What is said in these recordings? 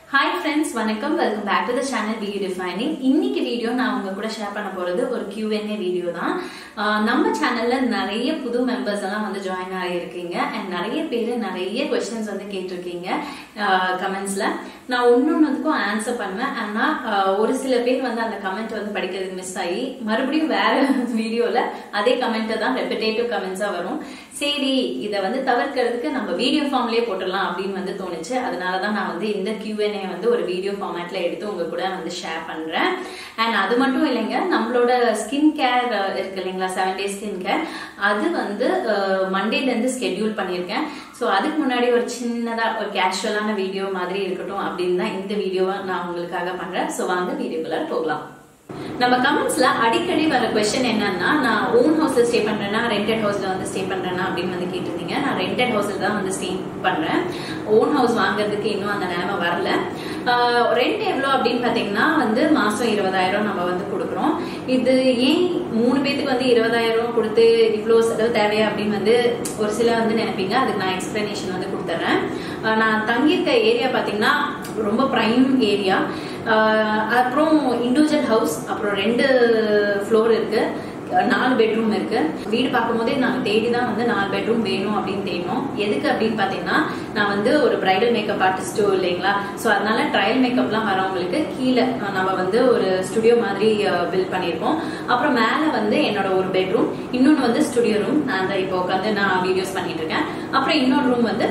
hi friends வணக்கம் welcome back to the channel be you defining இன்னைக்கு video நான் உங்க கூட ஷேர் பண்ண போறது ஒரு Q&A வீடியோ தான் ஆஹ் நம்ம சேனல்ல நிறைய புது மெம்பர்ஸ் எல்லாம் வந்து ஜாயின் ஆகியிருக்கீங்க அண்ட் நிறைய பேர் நிறைய கொஸ்டின்ஸ் வந்து கேட்டிருக்கீங்க கமெண்ட்ஸ்ல நான் ஒன்னொன்னுக்கும் ஆன்சர் பண்ணுவேன் ஆனா ஆஹ் ஒரு சில பேர் வந்து அந்த கமெண்ட் வந்து படிக்கிறது மிஸ் ஆகி மறுபடியும் வேற வீடியோல அதே கமெண்ட் தான் ரெப்பிடேட்டிவ் கமெண்ட்ஸா வரும் சரி இதை வந்து தவிர்க்கிறதுக்கு நம்ம வீடியோ ஃபார்ம்லயே போட்டுடலாம் அப்படின்னு வந்து தோணுச்சு அதனாலதான் நான் வந்து இந்த Q&A வந்து ஒரு வீடியோ ஃபார்மேட்ல எடுத்து உங்க கூட வந்து ஷேர் பண்றேன் அண்ட் அது மட்டும் இல்லைங்க நம்மளோட ஸ்கின் கேர் இருக்கு இல்லைங்களா செவன் டேஸ் ஸ்கின் கேர் அது வந்து மண்டேல இருந்து ஸ்கெட்யூல் பண்ணியிருக்கேன் ஸோ அதுக்கு முன்னாடி ஒரு சின்னதா ஒரு கேஷுவலான வீடியோ மாதிரி இருக்கட்டும் அப்படின்னு தான் இந்த வீடியோவை நான் உங்களுக்காக பண்றேன் ஸோ வாங்க வீடியோக்குள்ள போகலாம் நம்ம கமெண்ட்ஸ்ல அடிக்கடி வர கொஸ்டின் என்னன்னா நான் ஓன் ஹவுஸ்ல ஸ்டே பண்றேன்னா ரெண்டட் ஹவுஸ்ல வந்து ஸ்டே பண்றேன்னா அப்படின்னு வந்து கேட்டிருந்தீங்க நான் ரெண்டட் ஹவுஸ்ல தான் வந்து ஸ்டே பண்றேன் ஓன் ஹவுஸ் வாங்குறதுக்கு இன்னும் அந்த நிலைமை வரல ரெண்ட் எவ்வளோ அப்படின்னு பாத்தீங்கன்னா வந்து மாசம் இருபதாயிரம் நம்ம வந்து கொடுக்குறோம் இது ஏன் மூணு பேத்துக்கு வந்து இருபதாயிரம் கொடுத்து இவ்வளோ செலவு தேவையா அப்படின்னு வந்து ஒரு சில வந்து நினைப்பீங்க அதுக்கு நான் எக்ஸ்பிளனேஷன் வந்து கொடுத்துட்றேன் நான் தங்கியிருக்க ஏரியா பாத்தீங்கன்னா ரொம்ப பிரைம் ஏரியா அப்புறம் இண்டிவிஜுவல் ஹவுஸ் அப்புறம் ரெண்டு ஃப்ளோர் இருக்கு நாலு பெட்ரூம் இருக்கு வீடு பார்க்கும் போதே நாங்கள் தேடி தான் வந்து நாலு பெட்ரூம் வேணும் அப்படின்னு தேடினோம் எதுக்கு அப்படின்னு பார்த்தீங்கன்னா நான் வந்து ஒரு பிரைடல் மேக்கப் ஆர்டிஸ்டும் இல்லைங்களா ஸோ அதனால ட்ரையல் மேக்கப்லாம் வரவங்களுக்கு கீழே நம்ம வந்து ஒரு ஸ்டுடியோ மாதிரி பில்ட் பண்ணியிருக்கோம் அப்புறம் மேலே வந்து என்னோட ஒரு பெட்ரூம் இன்னொன்று வந்து ஸ்டுடியோ ரூம் நான் அந்த இப்போ உட்காந்து நான் வீடியோஸ் பண்ணிட்டு இருக்கேன் அப்புறம் இன்னொரு ரூம் வந்து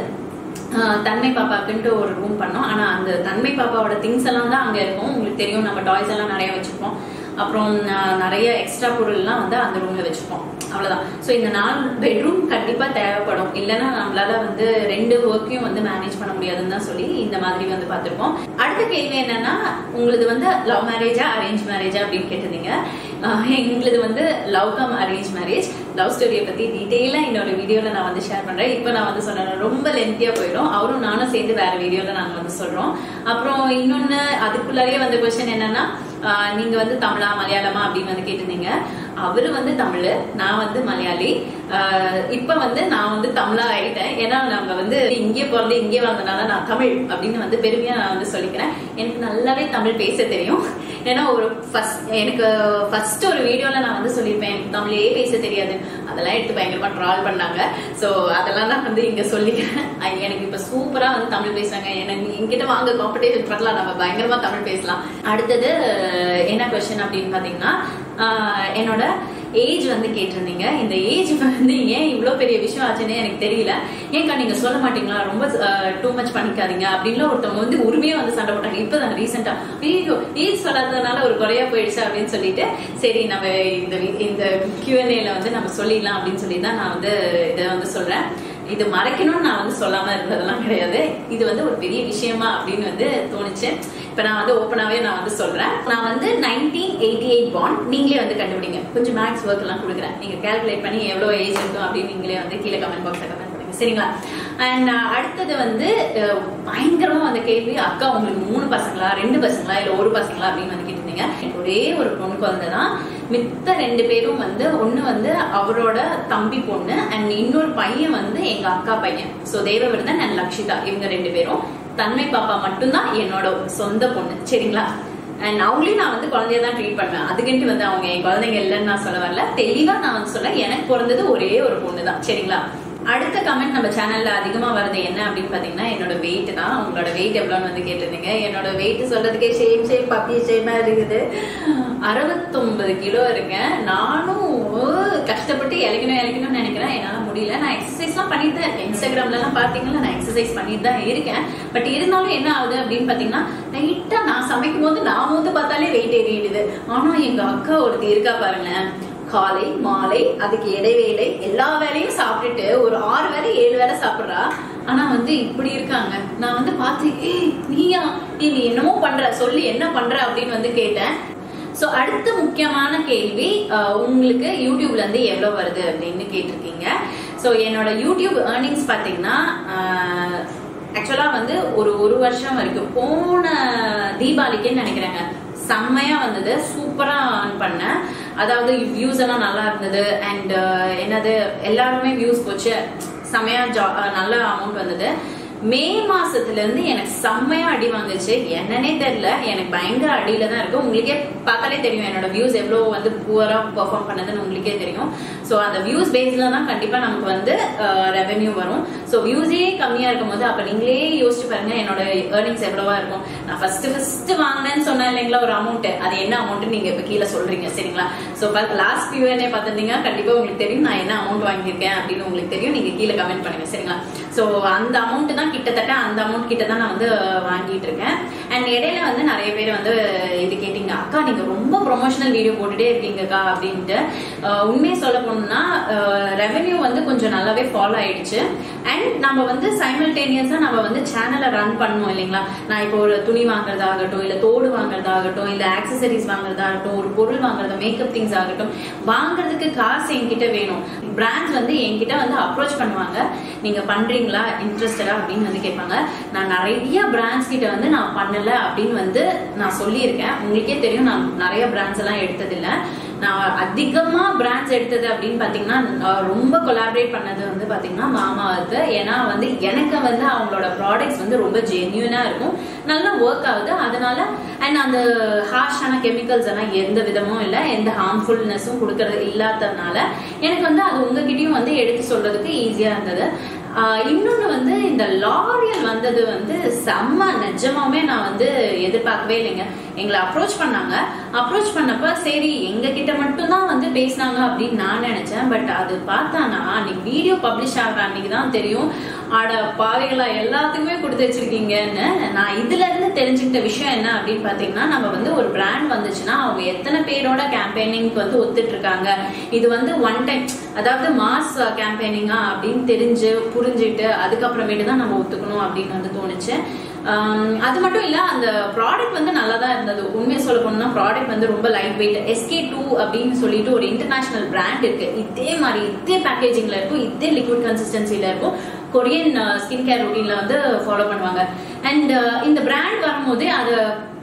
தன்மை பாப்பாக்குன்ட்டு ஒரு ரூம் பண்ணோம் ஆனா அந்த தன்மை பாப்பாவோட திங்ஸ் எல்லாம் தான் அங்க இருக்கும் உங்களுக்கு தெரியும் நம்ம டாய்ஸ் எல்லாம் நிறைய வச்சிருப்போம் அப்புறம் நிறைய எக்ஸ்ட்ரா பொருள்லாம் வந்து அந்த ரூம்ல வச்சிருப்போம் அவ்வளவுதான் ஸோ இந்த நாலு பெட்ரூம் கண்டிப்பா தேவைப்படும் இல்லைன்னா நம்மளால வந்து ரெண்டு ஒர்க்கையும் வந்து மேனேஜ் பண்ண முடியாதுன்னு தான் சொல்லி இந்த மாதிரி வந்து பார்த்துருப்போம் அடுத்த கேள்வி என்னன்னா உங்களது வந்து லவ் மேரேஜா அரேஞ்ச் மேரேஜா அப்படின்னு கேட்டிருந்தீங்க எங்களது வந்து love cum arrange marriage love ஸ்டோரியை பத்தி டீட்டெயிலா இன்னொரு வீடியோல நான் வந்து ஷேர் பண்றேன் இப்போ நான் வந்து சொன்னேன் ரொம்ப லென்த்தியா போயிடும் அவரும் நானும் சேர்ந்து வேற வீடியோல நாங்க வந்து சொல்றோம் அப்புறம் இன்னொன்னு அதுக்குள்ளாரியே வந்த கொஸ்டின் என்னன்னா நீங்க வந்து தமிழா மலையாளமா அப்படின்னு வந்து கேட்டிருந்தீங்க அவரு வந்து தமிழ் நான் வந்து மலையாளி இப்ப வந்து நான் வந்து தமிழா ஆயிட்டேன் ஏன்னா நம்ம வந்து இங்கே பிறந்து இங்கே வந்தனால நான் தமிழ் அப்படின்னு வந்து பெருமையா நான் வந்து சொல்லிக்கிறேன் எனக்கு நல்லாவே தமிழ் பேச தெரியும் ஏன்னா ஒரு ஃபர்ஸ்ட் எனக்கு ஃபர்ஸ்ட் ஒரு வீடியோல நான் வந்து சொல்லியிருப்பேன் எனக்கு தமிழே பேச தெரியாது அதெல்லாம் எடுத்து பயங்கரமா ட்ரால் பண்ணாங்க ஸோ அதெல்லாம் நான் வந்து இங்க சொல்லிக்கிறேன் எனக்கு இப்ப சூப்பரா வந்து தமிழ் பேசுறாங்க எனக்கு என்கிட்ட வாங்க காம்படிஷன் பண்ணலாம் நம்ம பயங்கரமா தமிழ் பேசலாம் அடுத்தது என்ன கொஸ்டின் அப்படின்னு பாத்தீங்கன்னா என்னோட ஏஜ் வந்து கேட்டிருந்தீங்க இந்த ஏஜ் வந்து ஏன் இவ்வளோ பெரிய விஷயம் ஆச்சுன்னு எனக்கு தெரியல ஏன்க்கா நீங்க சொல்ல மாட்டீங்களா ரொம்ப டூ மச் பண்ணிக்காதீங்க அப்படின்னு ஒருத்தவங்க வந்து உரிமையா வந்து சண்டை போட்டாங்க இப்பதான் ரீசெண்டா ஐயோ ஏஜ் சொல்லாததுனால ஒரு குறையா போயிடுச்சு அப்படின்னு சொல்லிட்டு சரி நம்ம இந்த இந்த கியூஎன்ஏல வந்து நம்ம சொல்லிடலாம் அப்படின்னு சொல்லி தான் நான் வந்து இதை வந்து சொல்றேன் இது மறைக்கணும்னு நான் வந்து சொல்லாம இருந்ததெல்லாம் கிடையாது இது வந்து ஒரு பெரிய விஷயமா அப்படின்னு வந்து தோணுச்சு இப்ப நான் வந்து ஓப்பனாவே நான் வந்து சொல்றேன் நான் வந்து நைன்டீன் எயிட்டி எயிட் பாண்ட் நீங்களே வந்து கண்டுபிடிங்க கொஞ்சம் மேக்ஸ் ஒர்க் எல்லாம் கொடுக்குறேன் நீங்க கால்குலேட் பண்ணி எவ்வளவு ஏஜ் இருக்கும் அப்படின்னு நீங்களே வந்து கீழே கமெண்ட் பாக்ஸ்ல கமெண்ட் பண்ணுங்க சரிங்களா அண்ட் அடுத்தது வந்து பயங்கரமா அந்த கேள்வி அக்கா உங்களுக்கு மூணு பசங்களா ரெண்டு பசங்களா இல்ல ஒரு பசங்களா அப்படின்னு வந்து கேட்டிருந்தீங்க எனக்கு ஒரே ஒரு பொண்ணு குழந்தை தான் மித்த ரெண்டு பேரும் வந்து ஒண்ணு வந்து அவரோட தம்பி பொண்ணு அண்ட் இன்னொரு பையன் வந்து எங்க அக்கா பையன் சோ தேவவிரதன் அண்ட் லக்ஷிதா இவங்க ரெண்டு பேரும் தன்மை பாப்பா மட்டும்தான் என்னோட சொந்த பொண்ணு சரிங்களா அண்ட் அவங்களையும் நான் வந்து குழந்தைய தான் ட்ரீட் பண்ணுவேன் அதுக்கிட்டு வந்து அவங்க என் குழந்தைங்க இல்லைன்னு நான் சொல்ல வரல தெளிவா நான் வந்து சொல்ல எனக்கு பிறந்தது ஒரே ஒரு பொண்ணு தான் சரிங்களா அடுத்த கமெண்ட் நம்ம சேனல்ல அதிகமா வருது என்ன அப்படின்னு பாத்தீங்கன்னா என்னோட வெயிட் தான் உங்களோட வெயிட் எவ்வளோன்னு வந்து கேட்டிருந்தீங்க என்னோட வெயிட் சொல்றதுக்கே ஷேம் ஷேம் பப்பி ஷேமா இருக்குது அறுபத்தொன்பது கிலோ இருக்கேன் நானும் கஷ்டப்பட்டு இழைக்கணும் இழைக்கணும்னு நினைக்கிறேன் என்னால முடியல நான் எக்ஸசைஸ் எல்லாம் பண்ணிட்டு தான் இருக்கேன் இன்ஸ்டாகிராம்ல எல்லாம் பாத்தீங்கன்னா நான் எக்ஸசைஸ் பண்ணிட்டு தான் இருக்கேன் பட் இருந்தாலும் என்ன ஆகுது அப்படின்னு பாத்தீங்கன்னா லைட்டா நான் சமைக்கும் போது நான் வந்து பார்த்தாலே வெயிட் ஏறிடுது ஆனா எங்க அக்கா ஒருத்தி இருக்கா பாருங்களேன் காலை மாலை அதுக்கு இடைவேளை எல்லா வேலையும் சாப்பிட்டுட்டு ஒரு ஆறு வேலை ஏழு வேலை சாப்பிடுறா ஆனா வந்து இப்படி இருக்காங்க நான் வந்து பார்த்து ஏய் நீயா நீ என்னமோ பண்ற சொல்லி என்ன பண்ற அப்படின்னு வந்து கேட்டேன் சோ அடுத்த முக்கியமான கேள்வி உங்களுக்கு யூடியூப்ல இருந்து எவ்வளவு வருது அப்படின்னு கேட்டிருக்கீங்க சோ என்னோட யூடியூப் ஏர்னிங்ஸ் பாத்தீங்கன்னா ஆக்சுவலா வந்து ஒரு ஒரு வருஷம் வரைக்கும் போன தீபாவளிக்குன்னு நினைக்கிறேங்க செம்மையா வந்தது சூப்பரா ஏர்ன் பண்ணேன் அதாவது வியூஸ் எல்லாம் நல்லா இருந்தது அண்ட் என்னது எல்லாருமே வியூஸ் போச்சு செம்மையா நல்ல அமௌண்ட் வந்தது மே மாசத்துல இருந்து எனக்கு செம்மையா அடி வாங்குச்சு என்னன்னே தெரியல எனக்கு பயங்கர அடியில தான் இருக்கு உங்களுக்கே பார்த்தாலே தெரியும் என்னோட வியூஸ் எவ்வளவு வந்து புவரா பெர்ஃபார்ம் பண்ணதுன்னு உங்களுக்கே தெரியும் சோ அந்த வியூஸ் பேஸ்ல தான் கண்டிப்பா நமக்கு வந்து ரெவென்யூ வரும் சோ வியூஸே கம்மியா இருக்கும் போது அப்ப நீங்களே யோசிச்சு பாருங்க என்னோட ஏர்னிங்ஸ் எவ்வளவா இருக்கும் நான் ஃபர்ஸ்ட் ஃபர்ஸ்ட் வாங்கினேன்னு சொன்னேன் இல்லைங்களா ஒரு அமௌண்ட் அது என்ன அமௌண்ட் நீங்க இப்ப கீழே சொல்றீங்க சரிங்களா சோ லாஸ்ட் கியூஎன்ஏ பார்த்திருந்தீங்க கண்டிப்பா உங்களுக்கு தெரியும் நான் என்ன அமௌண்ட் வாங்கியிருக்கேன் அப்படின்னு உங்களுக்கு தெரியும் நீங்க கீழே கமெண்ட் பண்ணுங்க சரிங்களா சோ அந்த அமௌண்ட் தான் கிட்டத்தட்ட அந்த அமௌண்ட் கிட்ட தான் நான் வந்து வாங்கிட்டு இருக்கேன் அண்ட் இடையில வந்து நிறைய பேர் வந்து இது கேட்டீங்க அக்கா நீங்க ரொம்ப ப்ரொமோஷனல் வீடியோ போட்டுட்டே இருக்கீங்கக்கா அப்படின்ட்டு அஹ் உண்மையை சொல்ல போனோம்னா ரெவென்யூ வந்து கொஞ்சம் நல்லாவே ஃபாலோ ஆயிடுச்சு அண்ட் நம்ம வந்து சைமல்டேனியஸா நம்ம வந்து சேனலை ரன் பண்ணுவோம் இல்லைங்களா நான் இப்போ ஒரு துணி வாங்குறதாகட்டும் இல்ல தோடு வாங்குறதாகட்டும் இல்ல ஆக்சசரிஸ் வாங்குறதாகட்டும் ஒரு பொருள் வாங்குறது மேக்கப் திங்ஸ் ஆகட்டும் வாங்குறதுக்கு காசு என்கிட்ட வேணும் பிராண்ட்ஸ் வந்து என்கிட்ட வந்து அப்ரோச் பண்ணுவாங்க நீங்க பண்றீங்களா இன்ட்ரெஸ்டடா அப்படின்னு வந்து கேட்பாங்க நான் நிறைய பிராண்ட்ஸ் கிட்ட வந்து நான் பண்ணல அப்படின்னு வந்து நான் சொல்லியிருக்கேன் உங்களுக்கே தெரியும் நான் நிறைய பிராண்ட்ஸ் எல்லாம் எடுத்ததில்லை நான் அதிகமா பிராண்ட்ஸ் எடுத்தது அப்படின்னு பாத்தீங்கன்னா அஹ் ரொம்ப கொலாபரேட் பண்ணது வந்து பாத்தீங்கன்னா மாமா இருக்கு ஏன்னா வந்து எனக்கு வந்து அவங்களோட ப்ராடக்ட்ஸ் வந்து ரொம்ப ஜென்யூனா இருக்கும் நல்லா ஒர்க் ஆகுது அதனால அண்ட் அந்த ஹார்ஷான கெமிக்கல்ஸ் எல்லாம் எந்த விதமும் இல்லை எந்த ஹார்ம்ஃபுல்னஸும் கொடுக்கறது இல்லாததுனால எனக்கு வந்து அது உங்ககிட்டயும் வந்து எடுத்து சொல்றதுக்கு ஈஸியா இருந்தது ஆஹ் இன்னொன்னு வந்து இந்த லாரியல் வந்தது வந்து செம்ம நிஜமாவே நான் வந்து எதிர்பார்க்கவே இல்லைங்க எங்களை அப்ரோச் பண்ணாங்க அப்ரோச் பண்ணப்ப சரி எங்க கிட்ட மட்டும் தான் வந்து பேசினாங்க அப்படின்னு நான் நினைச்சேன் பட் அது பார்த்தானா அன்னைக்கு வீடியோ பப்ளிஷ் ஆகிற அன்னைக்கு தான் தெரியும் ஆட பாவைகளா எல்லாத்துக்குமே கொடுத்து வச்சிருக்கீங்கன்னு நான் இதுல இருந்து தெரிஞ்சுக்கிட்ட விஷயம் என்ன அப்படின்னு பாத்தீங்கன்னா நம்ம வந்து ஒரு பிராண்ட் வந்துச்சுன்னா அவங்க எத்தனை பேரோட கேம்பெயினிங்க்கு வந்து ஒத்துட்டு இருக்காங்க இது வந்து ஒன் டைம் அதாவது மாஸ் கேம்பெயினிங்கா அப்படின்னு தெரிஞ்சு புரிஞ்சுட்டு அதுக்கப்புறமேட்டு தான் நம்ம ஒத்துக்கணும் அப்படின்னு வந்து தோணுச்சு ஆம், அது மட்டும் இல்ல அந்த ப்ராடக்ட் வந்து நல்லா தான் இருந்தது உண்மையை சொல்ல போனோம்னா ப்ராடக்ட் வந்து ரொம்ப லைட் வெயிட் எஸ்கே டூ அப்படின்னு சொல்லிட்டு ஒரு இன்டர்நேஷனல் பிராண்ட் இருக்கு இதே மாதிரி இதே பேக்கேஜிங்ல இருக்கும் இதே லிக்விட் கன்சிஸ்டன்சில இருக்கும் கொரியன் ஸ்கின் கேர் ரொட்டீன்ல வந்து ஃபாலோ பண்ணுவாங்க அண்ட் இந்த பிராண்ட் வரும்போது அதை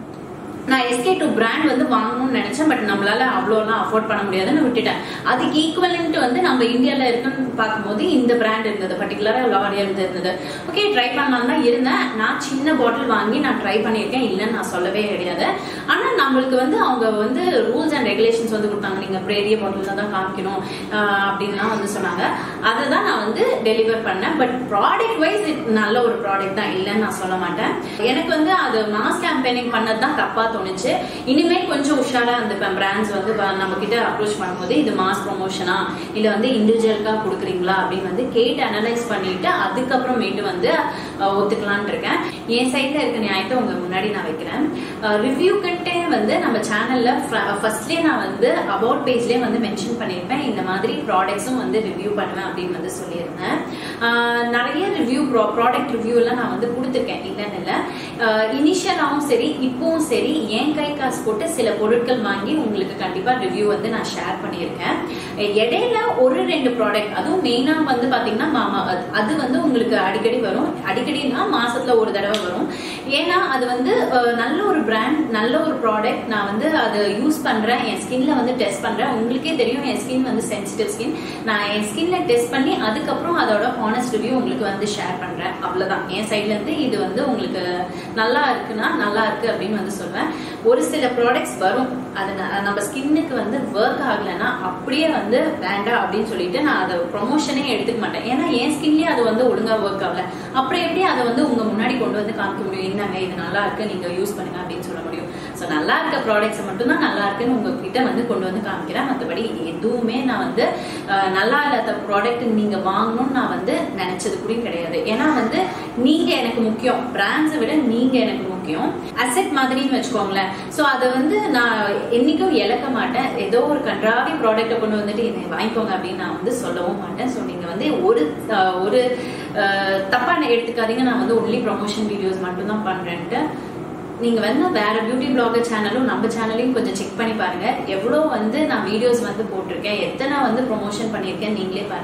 நான் எஸ்கே டூ பிராண்ட் வந்து வாங்கணும்னு நினைச்சேன் பட் நம்மளால அவ்வளோலாம் அஃபோர்ட் பண்ண முடியாதுன்னு விட்டுட்டேன் அதுக்கு ஈக்குவலன்ட் வந்து நம்ம இந்தியால இருக்குன்னு பார்க்கும்போது இந்த பிராண்ட் இருந்தது பர்டிகுலரா லாரியல் இருந்தது ஓகே ட்ரை பண்ணலாம் தான் இருந்தேன் நான் சின்ன பாட்டில் வாங்கி நான் ட்ரை பண்ணியிருக்கேன் இல்லைன்னு நான் சொல்லவே கிடையாது ஆனா நம்மளுக்கு வந்து அவங்க வந்து ரூல்ஸ் அண்ட் ரெகுலேஷன்ஸ் வந்து கொடுத்தாங்க நீங்க பெரிய பாட்டில் தான் காமிக்கணும் ஆஹ் அப்படின்லாம் வந்து சொன்னாங்க அதை தான் நான் வந்து டெலிவர் பண்ணேன் பட் ப்ராடக்ட் வைஸ் நல்ல ஒரு ப்ராடக்ட் தான் இல்லைன்னு நான் சொல்ல மாட்டேன் எனக்கு வந்து அது மாஸ் கேம்பெயினிங் பண்ணது தான் தப்பா தோணுச்சு இனிமேல் கொஞ்சம் உஷாரா இருந்துப்பேன் பிராண்ட்ஸ் வந்து ப- நம்ம கிட்ட அப்ரோச் பண்ணும்போது இது மாஸ் ப்ரொமோஷனா இல்ல வந்து இண்டிவிஜுவலுக்கா கொடுக்குறீங்களா அப்படின்னு வந்து கேட்டு அனலைஸ் பண்ணிட்டு அதுக்கப்புறமேட்டு வந்து அஹ், ஒத்துக்கலாம்னு இருக்கேன் என் சைட்ல இருக்க நியாயத்தை உங்க முன்னாடி நான் வைக்கிறேன் ரிவ்யூக்கிட்டே வந்து நம்ம சேனல்ல ஃபர்ஸ்ட்லேயே நான் வந்து அபவுட் பேஜ்லயே வந்து மென்ஷன் பண்ணியிருப்பேன் இந்த மாதிரி ப்ராடக்ட்ஸும் வந்து ரிவ்யூ பண்ணுவேன் அப்படின்னு வந்து சொல்லியிருந்தேன் அஹ், நிறைய ரிவ்யூ ப்ராடக்ட் ரிவ்யூ எல்லாம் நான் வந்து கொடுத்துருக்கேன் இல்லைன்னு இல்லை இனிஷியலாவும் சரி இப்பவும் சரி என் கை காசு போட்டு சில பொருட்கள் வாங்கி உங்களுக்கு கண்டிப்பா ரிவ்யூ வந்து நான் ஷேர் பண்ணியிருக்கேன் இடையில ஒரு ரெண்டு ப்ராடக்ட் அதுவும் மெயினா வந்து பாத்தீங்கன்னா மாமா அது- அது வந்து உங்களுக்கு அடிக்கடி வரும் அடிக்கடினா மாசத்துல ஒரு தடவை வரும் ஏன்னா அது வந்து அஹ், நல்ல ஒரு பிராண்ட் நல்ல ஒரு ப்ராடக்ட் நான் வந்து அதை யூஸ் பண்றேன் என் ஸ்கின்ல வந்து டெஸ்ட் பண்றேன் உங்களுக்கே தெரியும் என் ஸ்கின் வந்து சென்சிட்டிவ் ஸ்கின் நான் என் ஸ்கின்ல டெஸ்ட் பண்ணி அதுக்கப்புறம் அதோட ஹானஸ்ட் ரிவ்யூ உங்களுக்கு வந்து ஷேர் பண்றேன் அவ்வளவுதான் என் சைட்ல இருந்து இது வந்து உங்களுக்கு நல்லா இருக்குன்னா நல்லா இருக்கு அப்படின்னு வந்து சொல்வேன் ஒரு சில ப்ராடக்ட்ஸ் வரும் அது ந- நம்ம ஸ்கின்னுக்கு வந்து ஒர்க் ஆகலைன்னா அப்படியே வந்து வேண்டாம் அப்படின்னு சொல்லிட்டு நான் அதை ப்ரொமோஷனே எடுத்துக்க மாட்டேன் ஏன்னா என் ஸ்கின்லயே அது வந்து ஒழுங்கா ஒர்க் ஆகல அப்புறம் எப்படி அதை வந்து உங்க முன்னாடி கொண்டு வந்து காமிக்க முடியும் என்னங்க இது நல்லா இருக்கு நீங்க யூஸ் பண்ணுங்க அப்படின்னு சொல்ல முடியும் ஸோ நல்லா இருக்க ப்ராடக்ட்ஸ் மட்டும்தான் நல்லா இருக்குன்னு உங்ககிட்ட வந்து கொண்டு வந்து காமிக்கிறேன் மற்றபடி எதுவுமே நான் வந்து அஹ், நல்லா இல்லாத ப்ராடக்ட் நீங்க வாங்கணும்னு நான் வந்து நினைச்சது கூட கிடையாது ஏன்னா வந்து நீங்க எனக்கு முக்கியம் பிராண்ட்ஸை விட நீங்க எனக்கு முக்கியம் அசெட் மாதிரின்னு வச்சுக்கோங்களேன் ஸோ அதை வந்து நான் என்னைக்கும் இழக்க மாட்டேன் ஏதோ ஒரு கன்றாவி ப்ராடக்ட்டை கொண்டு வந்துட்டு இதை வாங்கிக்கோங்க அப்படின்னு நான் வந்து சொல்லவும் மாட்டேன் ஸோ நீங்க வந்து ஒரு அஹ், ஒரு அஹ், தப்பா எடுத்துக்காதீங்க நான் வந்து ஒன்லி ப்ரொமோஷன் வீடியோஸ் மட்டும் தான் பண்றேன்ட்டு நீங்க வந்து வேற பியூட்டி பிளாகர் சேனலும் நம்ம சேனலையும் கொஞ்சம் செக் பண்ணி பாருங்க எவ்வளோ வந்து நான் வீடியோஸ் வந்து போட்டிருக்கேன் எத்தனை வந்து ப்ரொமோஷன் பண்ணியிருக்கேன் நீங்களே பாருங்க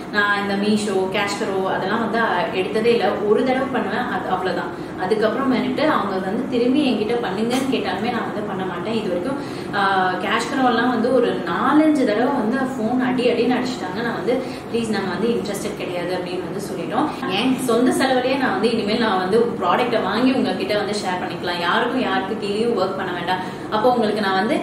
நான் இந்த மீஷோ கேஷ்கரோ அதெல்லாம் வந்து எடுத்ததே இல்லை ஒரு தடவை பண்ணுவேன் அது அவ்வளவுதான் அதுக்கப்புறம் வந்துட்டு அவங்க வந்து திரும்பி என்கிட்ட பண்ணுங்கன்னு கேட்டாலுமே நான் வந்து பண்ண மாட்டேன் இது வரைக்கும் கேஷ்கரோலாம் வந்து ஒரு நாலஞ்சு தடவை வந்து ஃபோன் அடி அடின்னு அடிச்சிட்டாங்க நான் வந்து ப்ளீஸ் நாங்கள் வந்து இன்ட்ரெஸ்டட் கிடையாது அப்படின்னு வந்து சொல்லிட்டோம் என் சொந்த செலவுலயே நான் வந்து இனிமேல் நான் வந்து ப்ராடக்ட்டை வாங்கி உங்ககிட்ட வந்து ஷேர் பண்ணிக்கலாம் யாருக்கும் யாருக்கு கீழேயும் ஒர்க் பண்ண வேண்டாம் அப்போ உங்களுக்கு நான் வந்து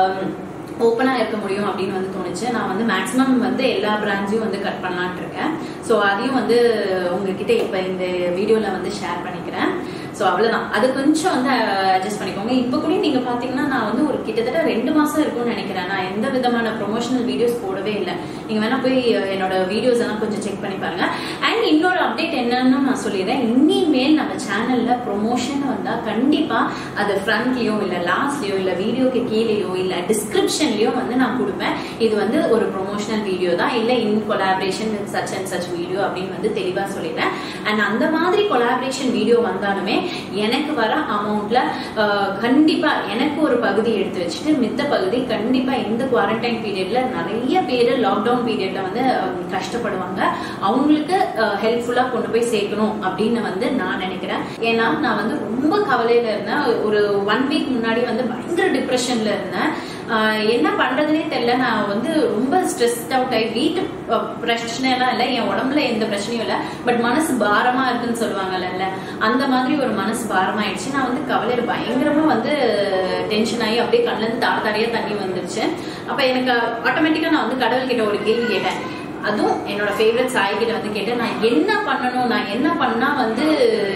ஓப்பனாக இருக்க முடியும் அப்படின்னு வந்து தோணுச்சு நான் வந்து மேக்ஸிமம் வந்து எல்லா பிராண்ட்ஸையும் வந்து கட் பண்ணலான்ட்டு இருக்கேன் ஸோ அதையும் வந்து உங்ககிட்ட இப்போ இந்த வீடியோவில் வந்து ஷேர் பண்ணிக்கிறேன் ஸோ அவ்வளோதான் அது கொஞ்சம் வந்து அட்ஜஸ்ட் பண்ணிக்கோங்க இப்போ கூட நீங்கள் பார்த்தீங்கன்னா நான் வந்து ஒரு கிட்டத்தட்ட ரெண்டு மாதம் இருக்கும்னு நினைக்கிறேன் நான் எந்த விதமான ப்ரொமோஷனல் வீடியோஸ் போடவே இல்லை நீங்கள் வேணால் போய் என்னோட வீடியோஸ் எல்லாம் கொஞ்சம் செக் பண்ணி பாருங்க அண்ட் இன்னொரு அப்டேட் என்னன்னு நான் சொல்லிடுறேன் இனிமேல் நம்ம சேனலில் ப்ரொமோஷன் வந்தால் கண்டிப்பாக அது ஃப்ரண்ட்லேயோ இல்லை லாஸ்ட்லேயோ இல்லை வீடியோக்கு கீழேயோ இல்லை டிஸ்கிரிப்ஷன்லேயோ வந்து நான் கொடுப்பேன் இது வந்து ஒரு ப்ரொமோஷனல் வீடியோ தான் இல்லை in collaboration with such and such video அப்படின்னு வந்து தெளிவாக சொல்லிடுறேன் அண்ட் அந்த மாதிரி கொலாபரேஷன் வீடியோ வந்தாலுமே எனக்கு வர அமௌண்ட்ல கண்டிப்பா எனக்கு ஒரு பகுதி எடுத்து வச்சுட்டு மித்த பகுதி கண்டிப்பா இந்த குவாரண்டைன் பீரியட்ல நிறைய பேர் லாக்டவுன் பீரியட்ல வந்து கஷ்டப்படுவாங்க அவங்களுக்கு ஹெல்ப்ஃபுல்லா கொண்டு போய் சேர்க்கணும் அப்படின்னு வந்து நான் நினைக்கிறேன் ஏன்னா நான் வந்து ரொம்ப கவலையில இருந்தேன் ஒரு ஒன் வீக் முன்னாடி வந்து பயங்கர டிப்ரெஷன்ல இருந்தேன் என்ன பண்றதுனே தெரியல நான் வந்து ரொம்ப ஸ்ட்ரெஸ்ட் அவுட் ஆகி வீட்டு பிரச்சனை எல்லாம் இல்லை என் உடம்புல எந்த பிரச்சனையும் இல்லை பட் மனசு பாரமா இருக்குன்னு சொல்லுவாங்கல்ல அந்த மாதிரி ஒரு மனசு பாரமாயிடுச்சு நான் வந்து கவலையில பயங்கரமா வந்து டென்ஷன் ஆகி அப்படியே கண்ணுல இருந்து தார தாரையா தண்ணி வந்துருச்சு அப்ப எனக்கு ஆட்டோமேட்டிக்கா நான் வந்து கடவுள் கிட்ட ஒரு கேள்வி கேட்டேன் அதுவும் என்னோட ஃபேவரட் சாய் கிட்ட வந்து கேட்டேன் நான் என்ன பண்ணணும் நான் என்ன பண்ணா வந்து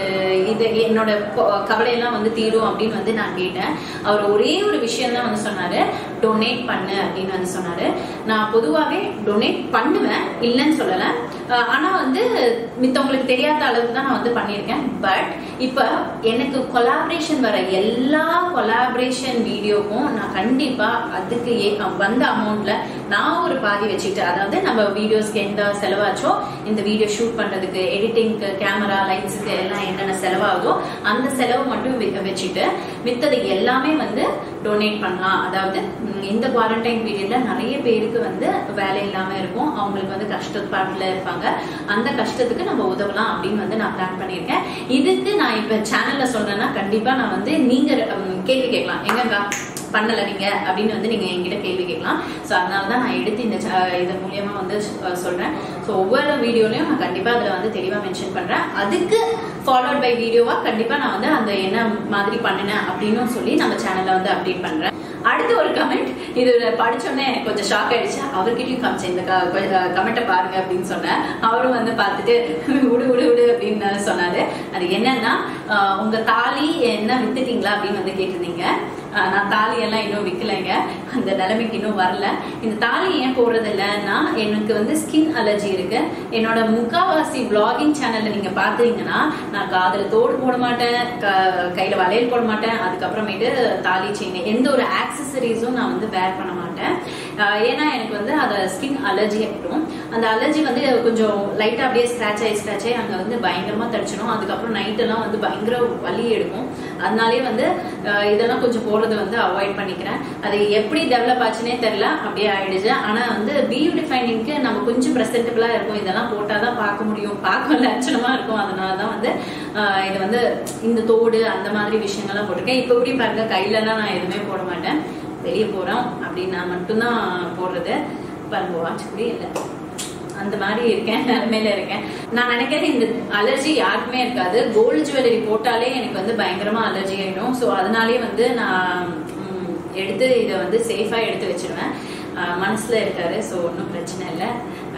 இது என்னோட கவலையெல்லாம் வந்து தீரும் அப்படின்னு வந்து நான் கேட்டேன் அவர் ஒரே ஒரு விஷயம் தான் வந்து சொன்னாரு டொனேட் பண்ணு அப்படின்னு வந்து சொன்னாரு நான் பொதுவாகவே டொனேட் பண்ணுவேன் இல்லைன்னு சொல்லல ஆனா வந்து மித்தவங்களுக்கு தெரியாத அளவுக்கு தான் நான் வந்து பண்ணியிருக்கேன் பட் இப்ப எனக்கு கொலாபரேஷன் வர எல்லா கொலாபரேஷன் வீடியோக்கும் நான் கண்டிப்பா அதுக்கு வந்த அமௌண்ட்ல நான் ஒரு பாதி வச்சுக்கிட்டு அதாவது நம்ம வீடியோஸ்க்கு எந்த செலவாச்சோ இந்த வீடியோ ஷூட் பண்றதுக்கு எடிட்டிங்க்கு கேமரா லைட்ஸுக்கு எல்லாம் என்னென்ன செலவாகுதோ அந்த செலவு மட்டும் வச்சுட்டு மித்தது எல்லாமே வந்து டொனேட் பண்ணலாம் அதாவது இந்த குவாரண்டைன் பீரியட்ல நிறைய பேருக்கு வந்து வேலை இல்லாம இருக்கும் அவங்களுக்கு வந்து கஷ்டப்பாட்டுல இருப்பாங்க அந்த கஷ்டத்துக்கு நம்ம உதவலாம் அப்படின்னு வந்து நான் பிளான் பண்ணியிருக்கேன் இதுக்கு நான் இப்ப சேனல்ல சொல்றேன்னா கண்டிப்பா நான் வந்து நீங்க கேள்வி கேட்கலாம் எங்கக்கா பண்ணல நீங்க அப்படின்னு வந்து நீங்க என்கிட்ட கேள்வி கேட்கலாம் ஸோ அதனாலதான் நான் எடுத்து இந்த இதன் மூலியமா வந்து சொல்றேன் ஸோ ஒவ்வொரு வீடியோலையும் நான் கண்டிப்பா அதுல வந்து தெளிவா மென்ஷன் பண்றேன் அதுக்கு ஃபாலோட் பை வீடியோவா கண்டிப்பா நான் வந்து அந்த என்ன மாதிரி பண்ணினேன் அப்படின்னு சொல்லி நம்ம சேனல்ல வந்து அப்டேட் பண்றேன் அடுத்து ஒரு கமெண்ட் இது படிச்சோன்னே எனக்கு கொஞ்சம் ஷாக் ஆயிடுச்சு அவர்கிட்டயும் காமிச்சேன் இந்த கமெண்ட்டை பாருங்க அப்படின்னு சொன்னேன் அவரும் வந்து பார்த்துட்டு விடு விடு விடு அப்படின்னு சொன்னாரு அது என்னன்னா உங்க தாலி என்ன வித்துட்டீங்களா அப்படின்னு வந்து கேட்டிருந்தீங்க நான் தாலி எல்லாம் இன்னும் விற்கலைங்க அந்த நிலைமைக்கு இன்னும் வரல இந்த தாலி ஏன் போடுறது இல்லைன்னா எனக்கு வந்து ஸ்கின் அலர்ஜி இருக்கு என்னோட முக்காவாசி பிளாகிங் சேனல்ல நீங்க பாத்தீங்கன்னா நான் காதுல தோடு போட மாட்டேன் கையில வளையல் போட மாட்டேன் அதுக்கப்புறமேட்டு தாலி செயின் எந்த ஒரு ஆக்சசரிஸும் நான் வந்து வேர் பண்ண மாட்டேன் ஏன்னா எனக்கு வந்து அதை ஸ்கின் அலர்ஜி ஆகிடும் அந்த அலர்ஜி வந்து கொஞ்சம் லைட்டா அப்படியே ஸ்கிராச் ஆகி ஸ்கிராச் ஆகி அங்க வந்து பயங்கரமா தடிச்சிடும் அதுக்கப்புறம் நைட் எல்லாம் வந்து பயங்கர வலி எடுக்கும் அதனாலே வந்து இதெல்லாம் கொஞ்சம் போடுறது வந்து அவாய்ட் பண்ணிக்கிறேன் அது எப்படி டெவலப் ஆச்சுன்னே தெரியல அப்படியே ஆயிடுச்சு ஆனா வந்து பியூட்டிஃபைனிங்க்கு நம்ம கொஞ்சம் ப்ரெசென்டபிளா இருக்கும் இதெல்லாம் போட்டாதான் பார்க்க முடியும் பார்க்க லட்சணமா இருக்கும் அதனாலதான் வந்து இது வந்து இந்த தோடு அந்த மாதிரி விஷயங்கள்லாம் போட்டிருக்கேன் இப்ப கூட பாருங்க கையிலலாம் நான் எதுவுமே போட மாட்டேன் வெளியே போறோம் அப்படின்னு நான் மட்டும்தான் போடுறது பாருங்க வாட்ச் கூட இல்லை அந்த மாதிரி இருக்கேன் நிலைமையில இருக்கேன் நான் நினைக்கிறேன் இந்த அலர்ஜி யாருக்குமே இருக்காது கோல்டு ஜுவல்லரி போட்டாலே எனக்கு வந்து பயங்கரமா அலர்ஜி ஆயிடும் ஸோ அதனாலே வந்து நான் எடுத்து இதை வந்து சேஃபா எடுத்து வச்சிருவேன் மனசுல இருக்காரு ஸோ ஒன்றும் பிரச்சனை இல்லை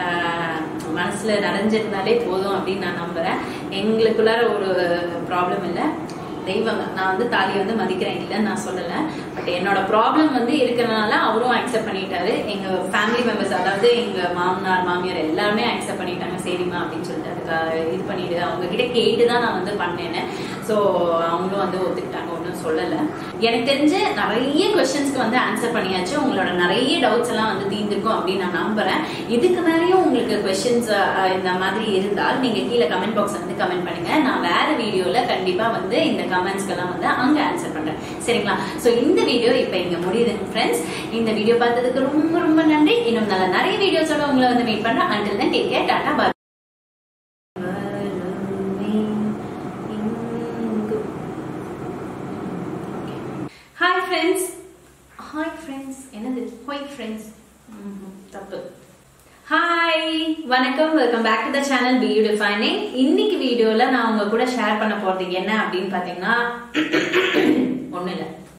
மனசுல நிறைஞ்சிருந்தாலே போதும் அப்படின்னு நான் நம்புறேன் எங்களுக்குள்ளார ஒரு ப்ராப்ளம் இல்லை தெய்வம் நான் வந்து தாலியை வந்து மதிக்கிறேன் இல்லைன்னு நான் சொல்லல பட் என்னோட ப்ராப்ளம் வந்து இருக்கிறனால அவரும் அக்செப்ட் பண்ணிட்டாரு எங்க ஃபேமிலி மெம்பர்ஸ் அதாவது எங்க மாமனார் மாமியார் எல்லாருமே அக்செப்ட் பண்ணிட்டாங்க சரிம்மா அப்படின்னு சொல்லிட்டு அதுக்கு இது பண்ணிட்டு அவங்க கிட்ட கேட்டு தான் நான் வந்து பண்ணேன்னு ஸோ அவங்களும் வந்து ஒத்துக்கிட்டாங்க ஒன்றும் எதுவும் சொல்லல எனக்கு தெரிஞ்சு நிறைய கொஸ்டின்ஸ்க்கு வந்து ஆன்சர் பண்ணியாச்சு உங்களோட நிறைய டவுட்ஸ் எல்லாம் வந்து தீர்ந்திருக்கும் அப்படின்னு நான் நம்புறேன் இதுக்கு மேலேயும் உங்களுக்கு கொஸ்டின்ஸ் இந்த மாதிரி இருந்தால் நீங்க கீழே கமெண்ட் பாக்ஸ் வந்து கமெண்ட் பண்ணுங்க நான் வேற வீடியோல கண்டிப்பா வந்து இந்த கமெண்ட்ஸ்க்கு எல்லாம் வந்து அங்க ஆன்சர் பண்றேன் சரிங்களா சோ இந்த வீடியோ இப்ப இங்க முடியுதுங்க ஃப்ரெண்ட்ஸ் இந்த வீடியோ பார்த்ததுக்கு ரொம்ப ரொம்ப நன்றி இன்னும் நல்ல நிறைய வீடியோஸோட உங்களை வந்து மீட் பண்றேன் until then take care tata bye hi friends hi friends என்னது ஹாய் ஃப்ரெண்ட்ஸ் தப்பு ஹாய் வணக்கம் welcome back to the channel be you defining இன்னைக்கு வீடியோல நான் உங்க கூட ஷேர் பண்ண போறது என்ன அப்படின்னு பாத்தீங்கன்னா ஒண்ணு இல்ல